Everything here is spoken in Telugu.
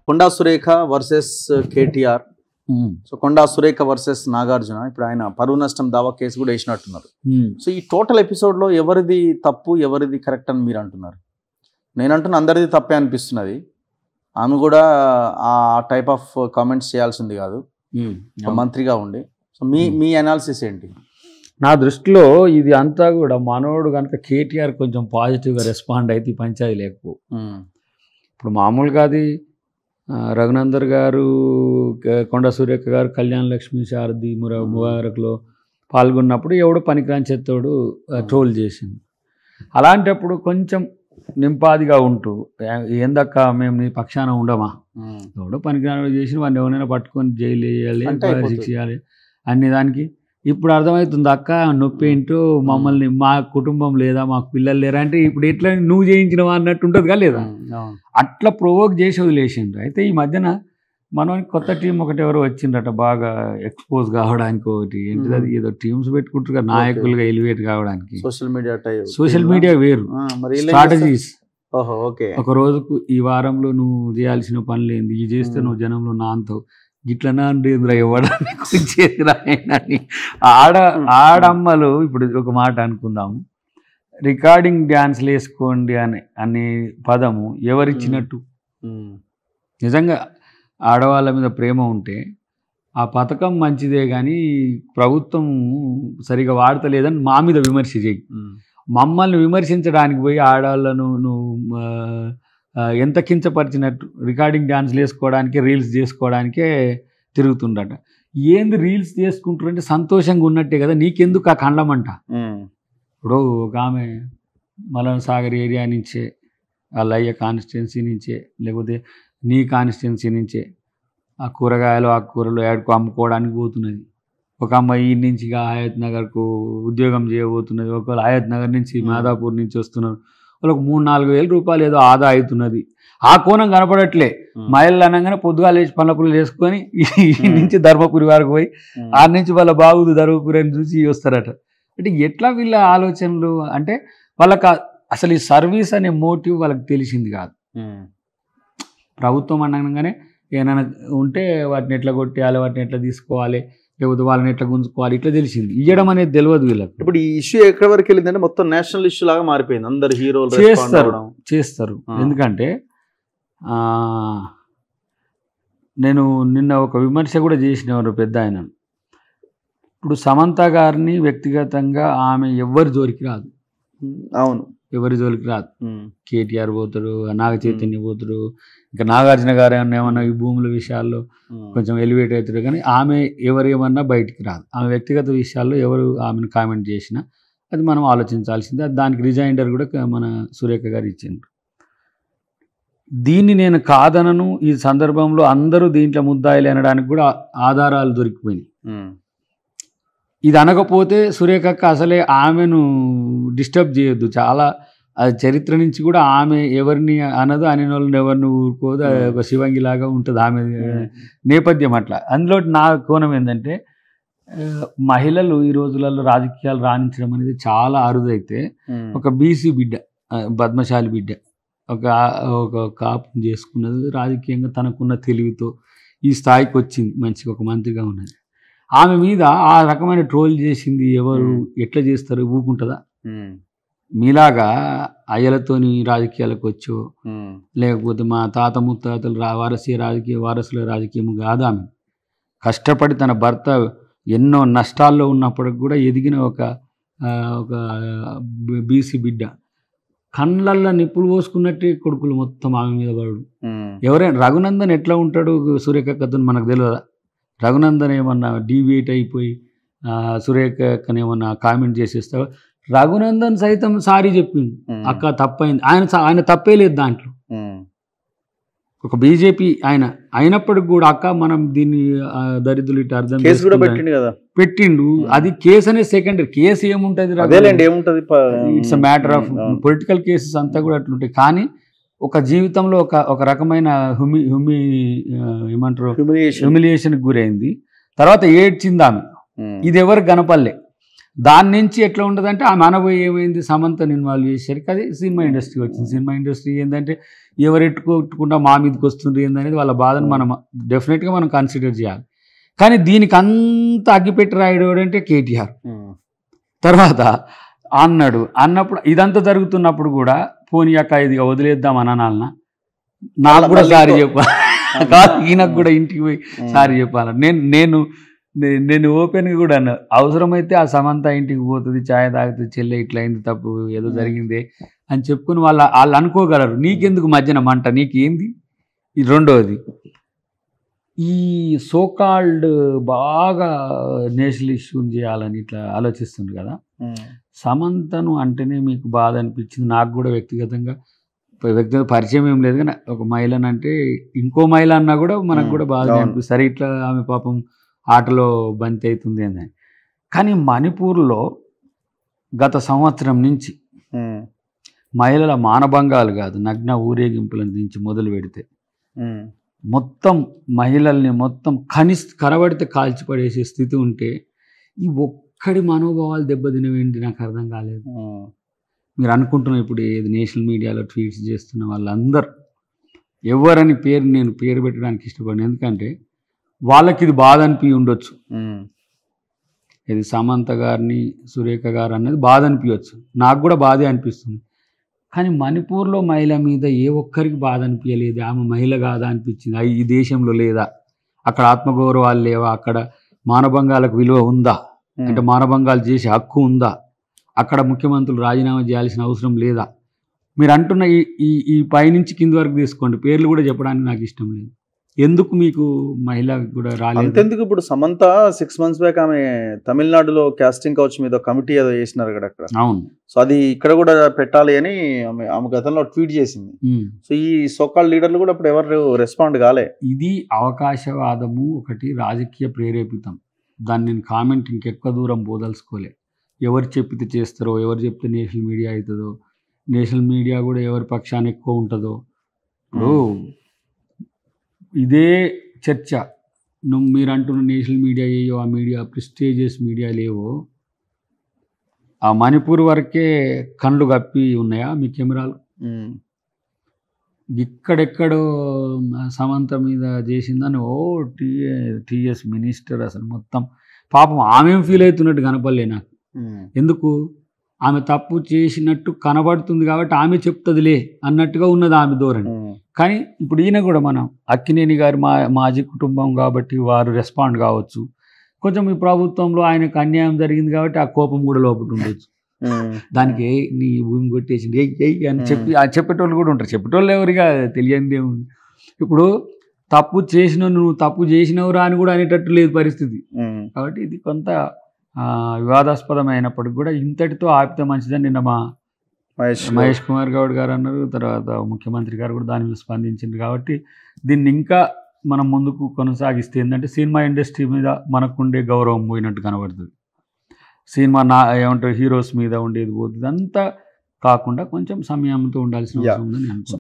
కొండా Surekha versus KTR so Konda Surekha versus Nagarjuna ఇప్పుడు ఆయన పరువు నష్టం దావా కేసు కూడా వేసినట్టున్నారు సో ఈ టోటల్ ఎపిసోడ్లో ఎవరిది తప్పు ఎవరిది కరెక్ట్ అని మీరు అంటున్నారు నేను అంటున్న అందరిది తప్పే అనిపిస్తున్నది ఆమె కూడా ఆ టైప్ ఆఫ్ కామెంట్స్ చేయాల్సింది కాదు ఒక మంత్రిగా ఉండి సో మీ Hmm. మీ అనాలిసిస్ ఏంటి నా దృష్టిలో ఇది అంతా కూడా మనోడు కనుక కేటీఆర్ కొంచెం పాజిటివ్గా రెస్పాండ్ అయితే ఈ పంచాయతీ లేకపో ఇప్పుడు మామూలుగా అది ఆ, రఘునందర్ గారు క- కొండ సూర్యక్క గారు కళ్యాణ లక్ష్మి శారది ముర ముబారక్లో పాల్గొన్నప్పుడు ఎవడో పనికిరాని చెత్తోడు ట్రోల్ చేసింది అలాంటప్పుడు కొంచెం నింపాదిగా ఉంటూ "ఏ- ఏందక్క మేము నీ పక్షాన ఉండమా ఎవడో పనికిరాని చేసి వాడిని ఎవరైనా పట్టుకొని జైలు వేయాలి అంటే అయిపోతుంది. శిక్ష చేయాలి అన్ని దానికి ఇప్పుడు అర్థమవుతుంది అక్క నొప్పి ఏంటో మమ్మల్ని మా కుటుంబం లేదా మాకు పిల్లలు లేరా అంటే ఇప్పుడు ఎట్లా నువ్వు చేయించినవా అన్నట్టు ఉంటుంది కదా లేదా అట్లా ప్రొవోక్ చేసి వదిలేసిండ్రు అయితే ఈ మధ్యన మనం కొత్త టీం ఒకటి ఎవరు వచ్చిండ్రట బాగా ఎక్స్పోజ్ కావడానికి ఒకటి ఏంటిది అది ఏదో టీమ్స్ పెట్టుకుంటారు కదా నాయకులుగా ఎలివేట్ కావడానికి social media type social media వేరు మరి వీళ్ళు ఏం స్ట్రాటజీస్ చేస్తారు? ఓహో ఓకే ఒక రోజుకు ఈ వారంలో నువ్వు చేయాల్సిన పనులు ఏంది ఇది చేస్తే మ్మ్. నువ్వు జనంలో నాంతావు ఇట్లనా అంటేంద్రా ఇవ్వడానికి వచ్చేదిరా అని ఆడ ఆడమ్మలు ఇప్పుడు ఒక మాట అనుకుందాము రికార్డింగ్ డ్యాన్స్లు వేసుకోండి అనే అనే పదము ఎవరిచ్చినట్టు నిజంగా ఆడవాళ్ళ మీద ప్రేమ ఉంటే ఆ పథకం మంచిదే కానీ ప్రభుత్వం సరిగా వాడతలేదని మా మీద విమర్శ చేయి మమ్మల్ని విమర్శించడానికి పోయి ఆడవాళ్ళను నువ్వు ఆ, ఆ, ఎంత కించపరిచినట్టు రికార్డింగ్ డాన్స్లు వేసుకోవడానికి రీల్స్ చేసుకోవడానికే తిరుగుతుండట ఏంది రీల్స్ చేసుకుంటారంటే సంతోషంగా ఉన్నట్టే కదా నీకెందుకు ఆ కండమంట ఇప్పుడు ఒక ఆమె మలన్ సాగర్ ఏరియా నుంచే వాళ్ళ అయ్య కాన్స్టిట్యున్సీ నుంచే లేకపోతే నీ కాన్స్టిట్యున్సీ నుంచే ఆ కూరగాయలు ఆ కూరలు ఏడుకు అమ్ముకోవడానికి పోతున్నది ఒక అమ్మాయి ఈ నుంచి ఇక హయత్ నగర్కు ఉద్యోగం చేయబోతున్నది ఒకవేళ హయత్ నగర్ నుంచి Hmm. మాదాపూర్ నుంచి వస్తున్నారు వాళ్ళకి మూడు నాలుగు వేల రూపాయలు ఏదో ఆదా అవుతున్నది ఆ కోణం కనపడట్లే మహిళలు అనగానే పొద్దుగాలు లేచి పనులు చేసుకొని ఈ Hmm. నుంచి ధర్మపురి వరకు పోయి ఆ నుంచి వాళ్ళ బాగుంది ధర్మపురి అని చూసి వస్తారట అంటే ఎట్లా వీళ్ళ ఆలోచనలు అంటే వాళ్ళకి ఆ- అసలు ఈ సర్వీస్ అనే మోటివ్ వాళ్ళకి తెలిసింది కాదు ప్రభుత్వం అనగానే ఏమైనా ఉంటే వాటిని ఎట్లా కొట్టేయాలి వాటిని ఎట్లా తీసుకోవాలి లేకపోతే వాళ్ళని ఎట్లా గుంజుకోవాలి ఇట్లా తెలిసింది ఇవ్వడం అనేది తెలియదు వీళ్ళకి ఇప్పుడు ఈ ఇష్యూ ఎక్కడి వరకు వెళ్ళిందంటే మొత్తం నేషనల్ ఇష్యూ లాగా మారిపోయింది అందరు హీరోలు చేస్తారు. చేస్తారు ఆ. ఎందుకంటే ఆ, నేను నిన్న ఒక విమర్శ కూడా చేసినవారు పెద్ద ఆయన ఇప్పుడు సమంత గారిని వ్యక్తిగతంగా ఆమె ఎవరి జోలికి రాదు అవును ఎవరి జోలికి రాదు ఉమ్. కేటీఆర్ పోతాడు నాగ చైతన్య పోతాడు ఇంకా నాగార్జున గారు ఏమన్నా ఏమన్నా ఈ భూముల విషయాల్లో ఉమ్. కొంచెం ఎలివేట్ అవుతాడు కానీ ఆమె ఎవరు ఏమన్నా బయటికి రాదు ఆమె వ్యక్తిగత విషయాల్లో ఎవరు ఆమెను కామెంట్ చేసినా అది మనం ఆలోచించాల్సిందే అది దానికి రిజైండర్ కూడా క- మన సురేఖ గారు ఇచ్చిండ్రు దీన్ని నేను కాదనను ఈ సందర్భంలో అందరూ దీంట్లో ముద్దాయిలు అనడానికి కూడా ఆధారాలు దొరికిపోయినాయి ఉమ్. ఇది అనకపోతే సురేఖక్క అసలే ఆమెను డిస్టర్బ్ చేయొద్దు చాలా అది చరిత్ర నుంచి కూడా ఆమె ఎవరిని అనదు అని వాళ్ళని ఎవరిని ఊరుకోదు అది ఒక శివంగి లాగా ఉంటుంది ఆమె నేపథ్యం అట్లా అందులో నా కోణం ఏంటంటే ఆ, మహిళలు ఈ రోజులలో రాజకీయాలు రాణించడం అనేది చాలా అరుదైతే ఉమ్. ఒక బీసీ బిడ్డ ఆ, పద్మశాలి బిడ్డ ఒక ఒక కాపు చేసుకున్నది రాజకీయంగా తనకున్న తెలివితో ఈ స్థాయికి వచ్చింది మంచిగా ఒక మంత్రిగా ఉన్నది ఆమె మీద ఆ రకమైన ట్రోల్ చేసింది ఎవరు Hmm. ఎట్లా చేస్తారు ఊకుంటుందా ఉమ్. మీలాగా అయ్యలతోని రాజకీయాలకు వచ్చో ఉమ్. లేకపోతే మా తాత ముత్తాతలు రా వారసీయ రాజకీయ వారసుల రాజకీయం కాదు ఆమె కష్టపడి తన భర్త ఎన్నో నష్టాల్లో ఉన్నప్పటికి కూడా ఎదిగిన ఒక ఆ, ఒక బీసీ బిడ్డ కళ్ళల్లో నిప్పులు పోసుకున్నట్టే కొడుకులు మొత్తం ఆమె మీద పడు ఉమ్. ఎవరైనా రఘునందన్ ఎట్లా ఉంటాడు సురేఖ కథను మనకు తెలియదా రఘునందన్ ఏమన్నా డీవియేట్ అయిపోయి ఆ, సురేఖ ఏమన్నా కామెంట్ చేసేస్తావా రఘునందన్ సైతం సారీ చెప్పిండు ఉమ్. అక్క తప్పైంది ఆయన స- ఆయన తప్పే లేదు దాంట్లో ఉమ్. ఒక బీజేపీ ఆయన అయినప్పటికి కూడా అక్క మనం దీన్ని ఆ, దరిద్రులు ఇటు అర్థం కేసు కూడా చేసుకుందాం. పెట్టిండు కదా పెట్టిండు Hmm. అది కేసు అనేది సెకండరీ కేసు ఏముంటది అదేలేండి ఏముంటది ప- ఇట్స్ అ మ్యాటర్ ఆఫ్ అవును. పొలిటికల్ కేసెస్ అంతా కూడా అట్లుంటాయి కానీ ఒక జీవితంలో ఒక ఒక రకమైన హ్యూమి హ్యూమి ఆ, ఏమంటారు Humiliation. హ్యూమిలియేషన్కి గురైంది తర్వాత ఏడ్చింది ఆమె ఉమ్. ఇది ఎవరు గనపల్లే దాని నుంచి ఎట్లా ఉంటుందంటే ఆ మనబోయి ఏమైంది సమంతని ఇన్వాల్వ్ చేసేసరికి అది సినిమా ఇండస్ట్రీ వచ్చింది సినిమా ఇండస్ట్రీ ఏంటంటే ఎవరు ఎట్టుకోకుండా మా మీదకి వస్తుంది ఏందనేది వాళ్ళ బాధను మనం డెఫినెట్గా మనం కన్సిడర్ చేయాలి కానీ దీనికి అంత అగ్గిపెట్టి రాయడం అంటే కేటీఆర్ తర్వాత అన్నాడు అన్నప్పుడు ఇదంతా జరుగుతున్నప్పుడు కూడా పోనీ అక్క ఇది వదిలేద్దాం అని అనాలనా నాకు కూడా మళ్ళీ సారీ ఇంకో- చెప్పాలి కాదు ఈయనకు కూడా ఇంటికి పోయి సారీ చెప్పాలి నేను నేను నే- నేను ఓపెన్గా కూడా అన్నా అవసరమైతే ఆ సమంత ఇంటికి పోతుంది ఛాయ్ తాగుతుంది చెల్లె ఇట్లా అయింది తప్పు ఏదో Hmm. జరిగింది అని చెప్పుకుని వాళ్ళ వాళ్ళు అనుకోగలరు నీకెందుకు మధ్యన మంట నీకేంది ఇది రెండవది ఈ సోకాల్డ్ బాగా నేషనల్ ఇష్యూని చేయాలని ఇట్లా ఆలోచిస్తుంది కదా సమంతను అంటేనే మీకు బాధ అనిపించింది నాకు కూడా వ్యక్తిగతంగా వ్యక్తిగత పరిచయం ఏం లేదు కానీ ఒక మహిళను అంటే ఇంకో మహిళ అన్నా కూడా మనకు మ్మ్. కూడా బాధ అవును. అనిపిస్తుంది సరే ఇట్లా ఆమె పాపం ఆటలో బంతి అవుతుంది అని కానీ మణిపూర్లో గత సంవత్సరం నుంచి మహిళల మానభంగాలు కాదు నగ్న ఊరేగింపుల నుంచి మొదలు పెడితే మొత్తం మహిళల్ని మొత్తం కనిస్ కనబడితే కాల్చి పడేసే స్థితి ఉంటే ఈ ఒక్కడి మనోభావాలు దెబ్బతినవేంటి నాకు అర్థం కాలేదు మీరు అనుకుంటున్న ఇప్పుడు ఏది నేషనల్ మీడియాలో ట్వీట్స్ చేస్తున్న వాళ్ళందరూ ఎవరని పేరు నేను పేరు పెట్టడానికి ఇష్టపడను ఎందుకంటే వాళ్ళకి ఇది బాధ అనిపి ఉండొచ్చు ఇది సమంత గారిని సురేఖ గారు అనేది బాధ అనిపించవచ్చు నాకు కూడా బాధే అనిపిస్తుంది కానీ మణిపూర్లో మహిళ మీద ఏ ఒక్కరికి బాధ అనిపించలేదు ఆమె మహిళ కాదా అనిపించింది అయి ఈ దేశంలో లేదా అక్కడ ఆత్మగౌరవాలు లేవా అక్కడ మానభంగాలకు విలువ ఉందా అంటే మానభంగాలు చేసే హక్కు ఉందా అక్కడ ముఖ్యమంత్రులు రాజీనామా చేయాల్సిన అవసరం లేదా మీరు అంటున్న ఈ ఈ ఈ పైనుంచి కింది వరకు తీసుకోండి పేర్లు కూడా చెప్పడానికి నాకు ఇష్టం లేదు ఎందుకు మీకు మహిళ కూడా రాలేదు అంతెందుకు ఇప్పుడు సమంత సిక్స్ మంత్స్ బ్యాక్ ఆమె తమిళనాడులో కాస్టింగ్ కౌచ్ మీద కమిటీ ఏదో చేసినారు కదా అక్కడ అవును సో అది ఇక్కడ కూడా పెట్టాలి అని ఆమె ఆమె గతంలో ట్వీట్ చేసింది ఉమ్. సో ఈ సోకాల్ లీడర్లు కూడా ఇప్పుడు ఎవరు రెస్పాండ్ కాలే ఇది అవకాశవాదము ఒకటి రాజకీయ ప్రేరేపితం దాన్ని నేను కామెంట్ ఇంకెక్కువ దూరం పోదలుచుకోలే ఎవరు చెప్పితే చేస్తారో ఎవరు చెప్తే నేషనల్ మీడియా అవుతుందో నేషనల్ మీడియా కూడా ఎవరి పక్షాన ఎక్కువ ఉంటుందో ఇప్పుడు ఇదే చర్చ నువ్వు మీరు అంటున్న నేషనల్ మీడియా ఏయో ఆ మీడియా ప్రిస్టేజియస్ మీడియా లేవో ఆ మణిపూర్ వరకే కళ్ళు కప్పి ఉన్నాయా మీ కెమెరాలు ఉమ్. ఇక్కడెక్కడో సమంత మీద చేసిందని ఓ టీఏ టీఎస్ మినిస్టర్ అసలు మొత్తం పాపం ఆమె ఫీల్ అవుతున్నట్టు కనపడలే నాకు ఉమ్. ఎందుకు ఆమె తప్పు చేసినట్టు కనబడుతుంది కాబట్టి ఆమె చెప్తుందిలే అన్నట్టుగా ఉన్నది ఆమె ధోరణి ఉమ్. కానీ ఇప్పుడు ఈయన కూడా మనం అక్కినేని గారి మా మాజీ కుటుంబం కాబట్టి వారు రెస్పాండ్ కావచ్చు కొంచెం ఈ ప్రభుత్వంలో ఆయనకు అన్యాయం జరిగింది కాబట్టి ఆ కోపం కూడా లోపల ఉండొచ్చు ఉమ్. దానికి "ఏయ్, నీ భూమి కొట్టేసింది ఎయ్ ఎయ్ అని మ్మ్. చెప్పి ఆ చెప్పేటోళ్ళు కూడా ఉంటారు చెప్పేటోళ్ళు ఎవరిగా తెలియంది ఏముంది ఇప్పుడు తప్పు చేసిన నువ్వు తప్పు చేసినవురా అని కూడా అనేటట్టు లేదు పరిస్థితి ఉమ్. కాబట్టి ఇది కొంత ఆ, వివాదాస్పదమైనప్పటికి కూడా ఇంతటితో ఆపితే మంచిదని నిన్న మా మహేష్ మహేష్ కుమార్ గౌడ్ గారు అన్నారు తర్వాత ముఖ్యమంత్రి గారు కూడా దాని మీద స్పందించింది కాబట్టి దీన్ని ఇంకా మనం ముందుకు కొనసాగిస్తే ఏంటంటే సినిమా ఇండస్ట్రీ మీద మనకుండే గౌరవం పోయినట్టు కనబడుతుంది సినిమా నా ఏమంటారు హీరోస్ మీద ఉండేది పోతుంది అంతా కాకుండా కొంచెం సమయంతో ఉండాల్సిన Yeah. అవసరం ఉందని అనుకుంటున్నాను